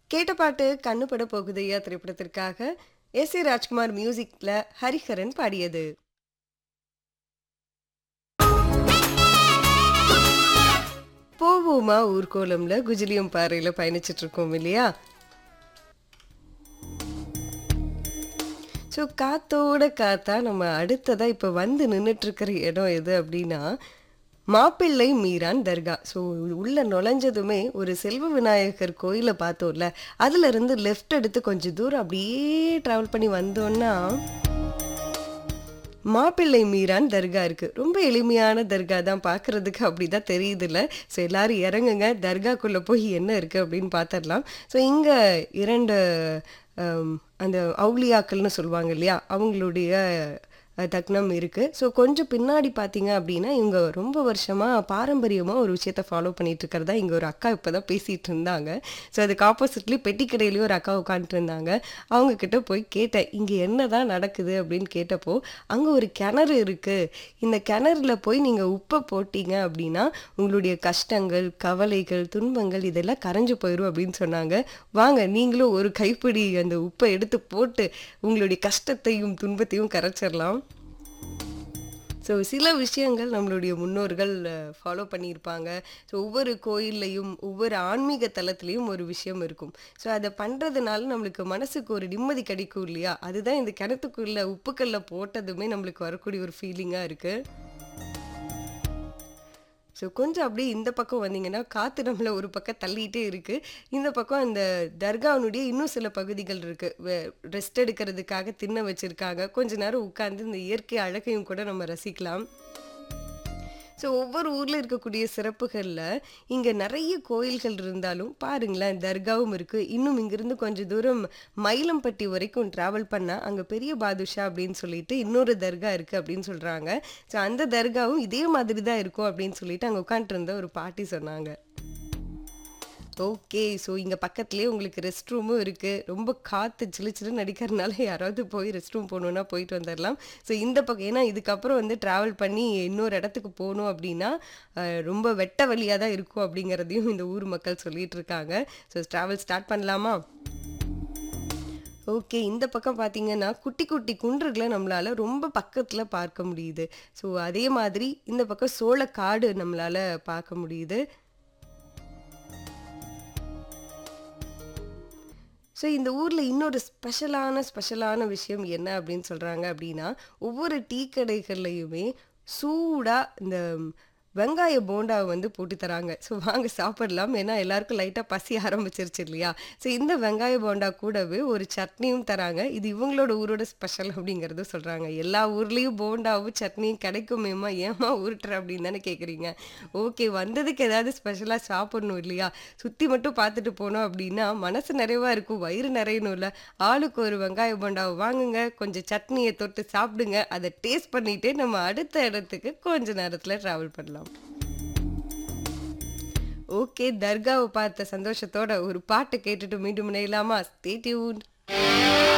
கேட்ட பாட்டு கண்ணுபட போகுதையா திரைப்படத்திற்காக எஸ் ஏ ராஜ்குமார் மியூசிக்ல ஹரிஹரன் பாடியது போவோமா ஊர்கோலம்ல குஜிலியம் பாறையில பயணிச்சிட்டு இருக்கோம் இல்லையா ஸோ காத்தோட காத்தா நம்ம அடுத்ததா இப்போ வந்து நின்றுட்டு இருக்கிற இடம் எது அப்படின்னா மாப்பிள்ளை மீரான் தர்கா ஸோ உள்ள நுழைஞ்சதுமே ஒரு செல்வ விநாயகர் கோயிலை பார்த்தோம்ல அதுல இருந்து லெஃப்ட் எடுத்து கொஞ்சம் தூரம் அப்படியே ட்ராவல் பண்ணி வந்தோம்னா மாப்பிள்ளை மீரான் தர்கா இருக்கு ரொம்ப எளிமையான தர்கா தான் பார்க்கறதுக்கு அப்படிதான் தெரியுதுல்ல ஸோ எல்லாரும் இறங்குங்க தர்காக்குள்ள போய் என்ன இருக்கு அப்படின்னு பார்த்துடலாம் ஸோ இங்க இரண்டு ஹம், அந்த அவுலியாக்கள்னு சொல்லுவாங்க இல்லையா அவங்களுடைய அஹ், தக்னம் இருக்கு ஸோ கொஞ்சம் பின்னாடி பார்த்தீங்க அப்படின்னா இவங்க ரொம்ப வருஷமா பாரம்பரியமா ஒரு விஷயத்த ஃபாலோ பண்ணிட்டு இருக்கிறதா இங்க ஒரு அக்கா இப்பதான் பேசிட்டு இருந்தாங்க ஸோ அதுக்கு ஆப்போசிட்லி பெட்டி கடையிலயும் ஒரு அக்கா உட்காந்துட்டு இருந்தாங்க அவங்க கிட்ட போய் கேட்டேன் இங்க என்னதான் நடக்குது அப்படின்னு கேட்டப்போ அங்க ஒரு கிணறு இருக்கு இந்த கிணறுல போய் நீங்க உப்பை போட்டீங்க அப்படின்னா உங்களுடைய கஷ்டங்கள் கவலைகள் துன்பங்கள் இதெல்லாம் கரைஞ்சு போயிடும் அப்படின்னு சொன்னாங்க வாங்க நீங்களும் ஒரு கைப்பிடி அந்த உப்பை எடுத்து போட்டு உங்களுடைய கஷ்டத்தையும் துன்பத்தையும் கரைச்சிடலாம் ஸோ சில விஷயங்கள் நம்மளுடைய முன்னோர்கள் ஃபாலோ பண்ணியிருப்பாங்க ஸோ ஒவ்வொரு கோயில்லையும் ஒவ்வொரு ஆன்மீக தலத்துலேயும் ஒரு விஷயம் இருக்கும் ஸோ அதை பண்ணுறதுனால நம்மளுக்கு மனசுக்கு ஒரு நிம்மதி கிடைக்கும் இல்லையா அதுதான் இந்த கிணத்துக்குள்ள உப்புக்கல்ல போட்டதுமே நம்மளுக்கு வரக்கூடிய ஒரு ஃபீலிங்காக இருக்குது ஸோ கொஞ்சம் அப்படியே இந்த பக்கம் வந்தீங்கன்னா காற்று நம்மளை ஒரு பக்கம் தள்ளிட்டே இருக்கு இந்த பக்கம் அந்த தர்காவினுடைய இன்னும் சில பகுதிகள் இருக்கு ரெஸ்ட் எடுக்கிறதுக்காக திண்ண வச்சிருக்காங்க கொஞ்ச நேரம் உட்கார்ந்து இந்த இயற்கை அழகையும் கூட நம்ம ரசிக்கலாம் ஸோ ஒவ்வொரு ஊரில் இருக்கக்கூடிய சிறப்புகளில் இங்கே நிறைய கோயில்கள் இருந்தாலும் பாருங்களேன் தர்காவும் இருக்குது இன்னும் இங்கிருந்து கொஞ்சம் தூரம் மயிலம்பட்டி வரைக்கும் ட்ராவல் பண்ணால் அங்கே பெரிய பாதுஷா அப்படின்னு சொல்லிட்டு இன்னொரு தர்கா இருக்குது அப்படின்னு சொல்கிறாங்க ஸோ அந்த தர்காவும் இதே மாதிரி தான் இருக்கும் அப்படின்னு சொல்லிட்டு அங்கே உட்காந்துருந்த ஒரு பாட்டி சொன்னாங்க ஓகே ஸோ இங்கே பக்கத்துலேயே உங்களுக்கு ரெஸ்ட் ரூமும் இருக்குது ரொம்ப காற்று சிலு சிலுன்னு அடிக்கிறதுனால யாராவது போய் ரெஸ்ட் ரூம் போகணுன்னா போயிட்டு வந்துடலாம் ஸோ இந்த பக்கம் ஏன்னா இதுக்கப்புறம் வந்து ட்ராவல் பண்ணி இன்னொரு இடத்துக்கு போகணும் அப்படின்னா அஹ், ரொம்ப வெட்ட வழியாக தான் இருக்கும் அப்படிங்கிறதையும் இந்த ஊர் மக்கள் சொல்லிட்டு இருக்காங்க ஸோ ட்ராவல் ஸ்டார்ட் பண்ணலாமா ஓகே இந்த பக்கம் பார்த்தீங்கன்னா குட்டி குட்டி குன்றுகளை நம்மளால ரொம்ப பக்கத்தில் பார்க்க முடியுது ஸோ அதே மாதிரி இந்த பக்கம் சோளக்காடு நம்மளால பார்க்க முடியுது ஸோ இந்த ஊரில் இன்னொரு ஸ்பெஷலான ஸ்பெஷலான விஷயம் என்ன அப்படின்னு சொல்கிறாங்க அப்படின்னா ஒவ்வொரு டீ கடைகள்லையுமே சூடாக இந்த வெங்காய போண்டாவை வந்து போட்டு தராங்க ஸோ வாங்க சாப்பிடலாம் ஏன்னா எல்லாருக்கும் லைட்டாக பசி ஆரம்பிச்சிருச்சு இல்லையா ஸோ இந்த வெங்காய போண்டா கூடவே ஒரு சட்னியும் தராங்க இது இவங்களோட ஊரோட ஸ்பெஷல் அப்படிங்கிறது சொல்கிறாங்க எல்லா ஊர்லேயும் போண்டாவும் சட்னியும் கிடைக்குமேம்மா ஏமா உருட்டுற அப்படின்னு தானே கேட்குறீங்க ஓகே வந்ததுக்கு ஏதாவது ஸ்பெஷலாக சாப்பிடணும் இல்லையா சுற்றி மட்டும் பார்த்துட்டு போனோம் அப்படின்னா மனசு நிறைவாக இருக்கும் வயிறு நிறையணும்ல ஆளுக்கு ஒரு வெங்காய போண்டாவை வாங்குங்க கொஞ்சம் சட்னியை தொட்டு சாப்பிடுங்க அதை டேஸ்ட் பண்ணிட்டு நம்ம அடுத்த இடத்துக்கு கொஞ்ச நேரத்தில் ட்ராவல் பண்ணலாம் ஓகே தர்காவை பார்த்த சந்தோஷத்தோட ஒரு பாட்டு கேட்டுட்டு மீண்டும் இணையலாமா ஸ்டே டியூன்